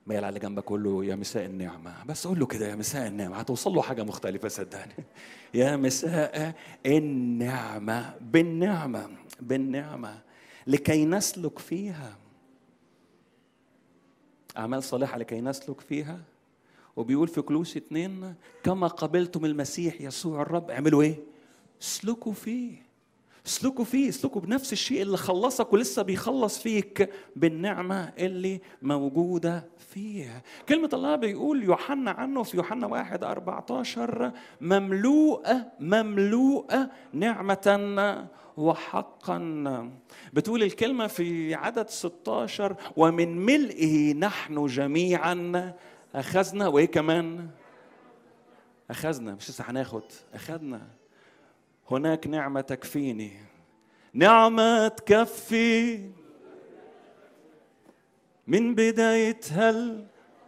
ميل على جنبك قول له يا مساء النعمة بس قول له كده يا مساء النعمة هتوصل له حاجة مختلفة صدقني يا مساء النعمة بالنعمة بالنعمة لكي نسلك فيها أعمال صالحة لكي نسلك فيها وبيقول في كلوس اتنين كما قبلتم المسيح يسوع الرب اعملوا ايه؟ اسلكوا فيه اسلكوا فيه اسلكوا بنفس الشيء اللي خلصك ولسه بيخلص فيك بالنعمة اللي موجودة فيه كلمة الله بيقول يوحنا عنه في يوحنا واحد 14 مملوءة مملوءة نعمة وحقا بتقول الكلمة في عدد 16 ومن ملئه نحن جميعا أخذنا وإيه كمان أخذنا مش لسه هناخد أخذنا هناك نعمة تكفيني نعمة تكفي من بدايتها ال-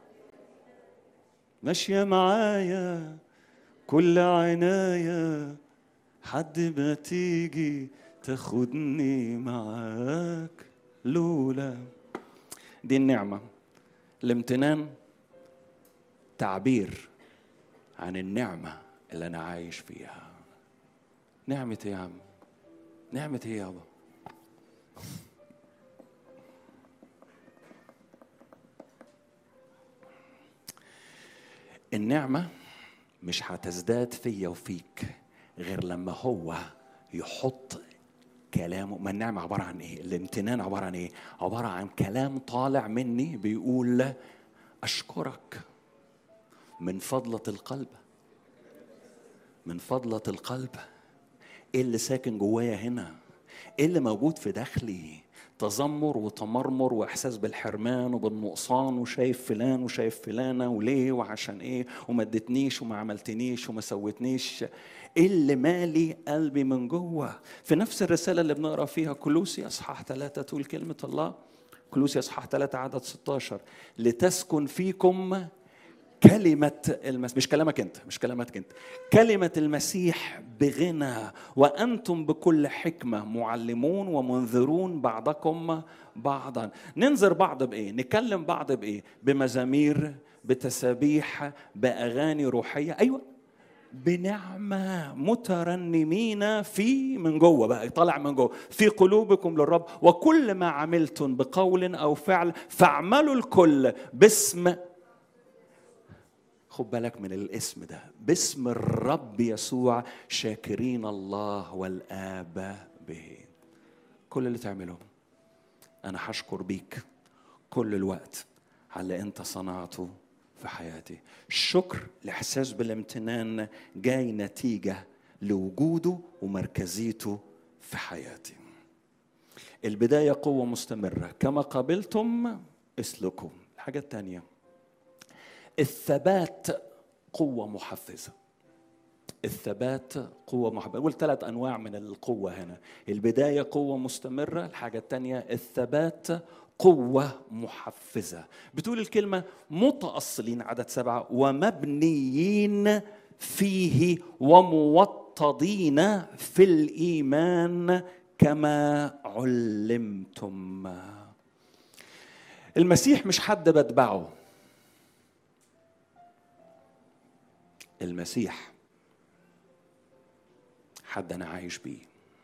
ماشية معايا كل عناية حد ما تيجي تاخدني معاك لولا دي النعمة الامتنان تعبير عن النعمة اللي أنا عايش فيها نعمة إيه يا عم نعمة إيه يابا النعمة مش هتزداد فيا وفيك غير لما هو يحط كلامه ما النعمة عبارة عن ايه؟ الامتنان عبارة عن ايه؟ عبارة عن كلام طالع مني بيقول أشكرك من فضلة القلب من فضلة القلب ايه اللي ساكن جوايا هنا؟ ايه اللي موجود في داخلي؟ تذمر وتمرمر واحساس بالحرمان وبالنقصان وشايف فلان وشايف فلانه وليه وعشان ايه وما ادتنيش وما عملتنيش وما سوتنيش ايه اللي مالي قلبي من جوه في نفس الرساله اللي بنقرا فيها كلوسي اصحاح ثلاثه تقول كلمه الله كلوسي اصحاح ثلاثه عدد 16 لتسكن فيكم كلمة المسيح مش كلامك أنت مش كلامك أنت كلمة المسيح بغنى وأنتم بكل حكمة معلمون ومنذرون بعضكم بعضا ننذر بعض بإيه نكلم بعض بإيه بمزامير بتسابيح بأغاني روحية أيوة بنعمة مترنمين في من جوه بقى طالع من جوه في قلوبكم للرب وكل ما عملتم بقول أو فعل فاعملوا الكل باسم خد بالك من الاسم ده باسم الرب يسوع شاكرين الله والآب به كل اللي تعمله أنا هشكر بيك كل الوقت على اللي أنت صنعته في حياتي الشكر الإحساس بالامتنان جاي نتيجة لوجوده ومركزيته في حياتي البداية قوة مستمرة كما قابلتم اسلكوا الحاجة الثانية الثبات قوة محفزة الثبات قوة محفزة نقول ثلاث أنواع من القوة هنا البداية قوة مستمرة الحاجة الثانية الثبات قوة محفزة بتقول الكلمة متأصلين عدد سبعة ومبنيين فيه وموطدين في الإيمان كما علمتم المسيح مش حد بتبعه المسيح حد انا عايش بيه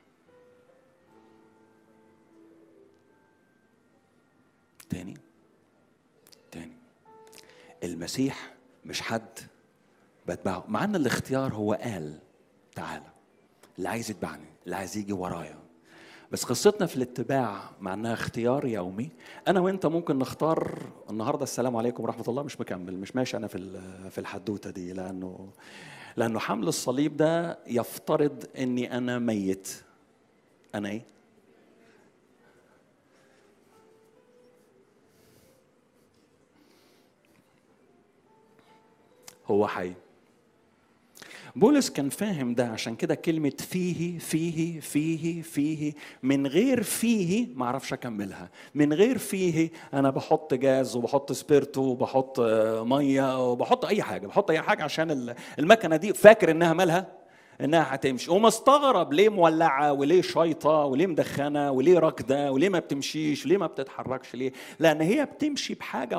تاني تاني المسيح مش حد بتبعه مع ان الاختيار هو قال تعالى اللي عايز يتبعني اللي عايز يجي ورايا بس قصتنا في الاتباع مع انها اختيار يومي انا وانت ممكن نختار النهارده السلام عليكم ورحمه الله مش مكمل مش ماشي انا في في الحدوته دي لانه لانه حمل الصليب ده يفترض اني انا ميت انا ايه هو حي بولس كان فاهم ده عشان كده كلمة فيه فيه فيه فيه من غير فيه ما اعرفش اكملها من غير فيه انا بحط جاز وبحط سبيرتو وبحط مية وبحط اي حاجة بحط اي حاجة عشان المكنة دي فاكر انها مالها انها هتمشي ومستغرب ليه مولعه وليه شايطه وليه مدخنه وليه راكده وليه ما بتمشيش وليه ما بتتحركش ليه لان هي بتمشي بحاجه